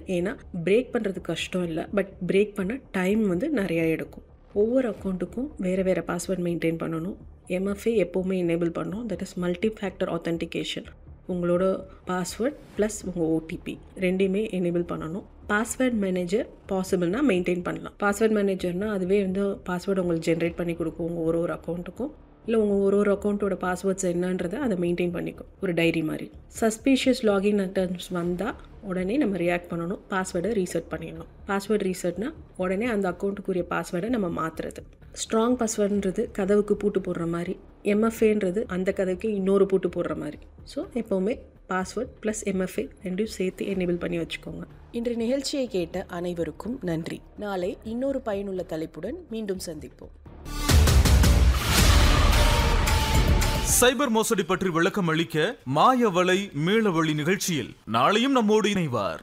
ஏன்னா பிரேக் பண்ணுறது கஷ்டம் இல்லை பட் பிரேக் பண்ண டைம் வந்து நிறையா எடுக்கும் ஒவ்வொரு அக்கௌண்ட்டுக்கும் வேறு வேறு பாஸ்வேர்ட் மெயின்டைன் பண்ணணும் எம்எஃப்ஏ எப்போவுமே எனேபிள் பண்ணணும் that is multi factor authentication உங்களோட பாஸ்வேர்ட் ப்ளஸ் உங்கள் ஓடிபி ரெண்டையுமே எனேபிள் பண்ணணும் பாஸ்வேர்ட் மேனேஜர் பாசிபிள்னா மெயின்டைன் பண்ணலாம் பாஸ்வேர்ட் மேனேஜர்னால் அதுவே வந்து பாஸ்வேர்டு உங்களுக்கு ஜென்ரேட் பண்ணி கொடுக்கும் உங்கள் ஒரு ஒரு அக்கௌண்ட்டுக்கும் இல்லை உங்கள் ஒரு ஒரு அக்கௌண்ட்டோட பாஸ்வேர்ட்ஸ் என்னன்றதை அதை மெயின்டைன் பண்ணிக்கும் ஒரு டைரி மாதிரி சஸ்பீஷியஸ் லாகின் அட்டம்ஸ் வந்தால் உடனே நம்ம ரியாக்ட் பண்ணணும் பாஸ்வேர்டை ரீசெட் பண்ணிடணும் பாஸ்வேர்டு ரீசெட்னா உடனே அந்த அக்கௌண்ட்டுக்குரிய பாஸ்வேர்டை நம்ம மாற்றுறது ஸ்ட்ராங் பாஸ்வேர்டுன்றது கதவுக்கு பூட்டு போடுற மாதிரி எம்எஃப்ஏன்றது அந்த கதவுக்கு இன்னொரு பூட்டு போடுற மாதிரி ஸோ எப்போவுமே பாஸ்வேர்ட் ப்ளஸ் எம்எஃப்ஏ ரெண்டையும் சேர்த்து எனேபிள் பண்ணி வச்சுக்கோங்க இன்று நிகழ்ச்சியை கேட்ட அனைவருக்கும் நன்றி நாளை இன்னொரு பயனுள்ள தலைப்புடன் மீண்டும் சந்திப்போம் சைபர் மோசடி பற்றி விளக்கம் அளிக்க மாயவலை மீளவழி நிகழ்ச்சியில் நாளையும் நம்மோடு இணைவார்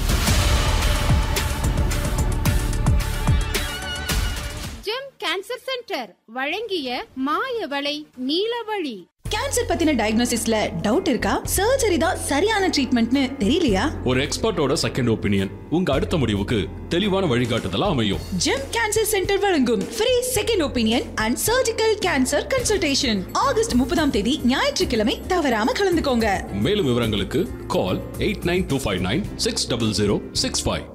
ஜெம் கேன்சர் சென்டர் வழங்கிய மாயவளை நீலவழி கேன்சர் பத்தின டயக்னோசிஸ்ல டவுட் இருக்கா சர்ஜரி தான் சரியான ட்ரீட்மெண்ட்னு தெரியலையா ஒரு எக்ஸ்பர்ட்டோட செகண்ட் ஒப்பீனியன் உங்க அடுத்த முடிவுக்கு தெளிவான வழிகாட்டுதலா அமையும் ஜெம் கேன்சர் சென்டர் வழங்கும் free second opinion and surgical cancer consultation August முப்பதாம் தேதி ஞாயிற்றுக்கிழமை தவறாம கலந்துக்கோங்க மேலும் விவரங்களுக்கு call eight nine two five nine six double zero six five